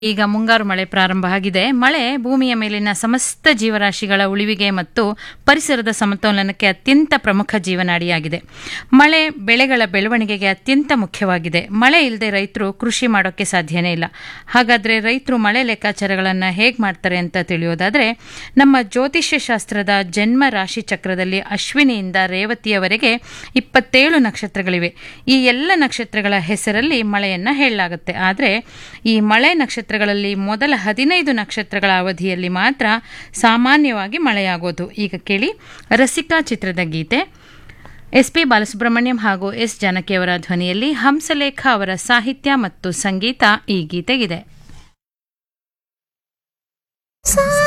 ಈಗ ಮುಂಗಾರು ಮಳೆ ಪ್ರಾರಂಭ ಆಗಿದೆ ಮಳೆ ಭೂಮಿಯ ಮೇಲಿನ ಸಮಸ್ತ ಜೀವರಾಶಿಗಳ ಉಳಿವಿಗೆ ಮತ್ತು ಪರಿಸರದ ಸಮತೋಲನಕ್ಕೆ ಅತ್ಯಂತ ಪ್ರಮುಖ ಜೀವನಾಡಿಯಾಗಿದೆ ಮಳೆ ಬೆಳೆಗಳ ಬೆಳವಣಿಗೆಗೆ ಅತ್ಯಂತ ಮುಖ್ಯವಾಗಿದೆ ಮಳೆ ಇಲ್ಲದೆ ರೈತರು ಕೃಷಿ ಮಾಡೋಕ್ಕೆ ಸಾಧ್ಯನೇ ಇಲ್ಲ ಹಾಗಾದರೆ ರೈತರು ಮಳೆ ಲೆಕ್ಕಾಚಾರಗಳನ್ನು ಹೇಗೆ ಮಾಡ್ತಾರೆ ಅಂತ ತಿಳಿಯೋದಾದರೆ ನಮ್ಮ ಜ್ಯೋತಿಷ್ಯ ಶಾಸ್ತ್ರದ ಜನ್ಮ ರಾಶಿ ಚಕ್ರದಲ್ಲಿ ಅಶ್ವಿನಿಯಿಂದ ರೇವತಿಯವರೆಗೆ ಇಪ್ಪತ್ತೇಳು ನಕ್ಷತ್ರಗಳಿವೆ ಈ ಎಲ್ಲ ನಕ್ಷತ್ರಗಳ ಹೆಸರಲ್ಲಿ ಮಳೆಯನ್ನು ಹೇಳಲಾಗುತ್ತೆ ಆದರೆ ಈ ಮಳೆ ನಕ್ಷತ್ರಗಳಲ್ಲಿ ಮೊದಲ ಹದಿನೈದು ನಕ್ಷತ್ರಗಳ ಅವಧಿಯಲ್ಲಿ ಮಾತ್ರ ಸಾಮಾನ್ಯವಾಗಿ ಮಳೆಯಾಗೋದು ಈಗ ಕೇಳಿ ರಸಿಕಾ ಚಿತ್ರದ ಗೀತೆ ಎಸ್ ಪಿ ಬಾಲಸುಬ್ರಹ್ಮಣ್ಯಂ ಹಾಗೂ ಎಸ್ ಜಾನಕಿಯವರ ಧ್ವನಿಯಲ್ಲಿ ಹಂಸಲೇಖ ಅವರ ಸಾಹಿತ್ಯ ಮತ್ತು ಸಂಗೀತ ಈ ಗೀತೆಗಿದೆ ಸಾ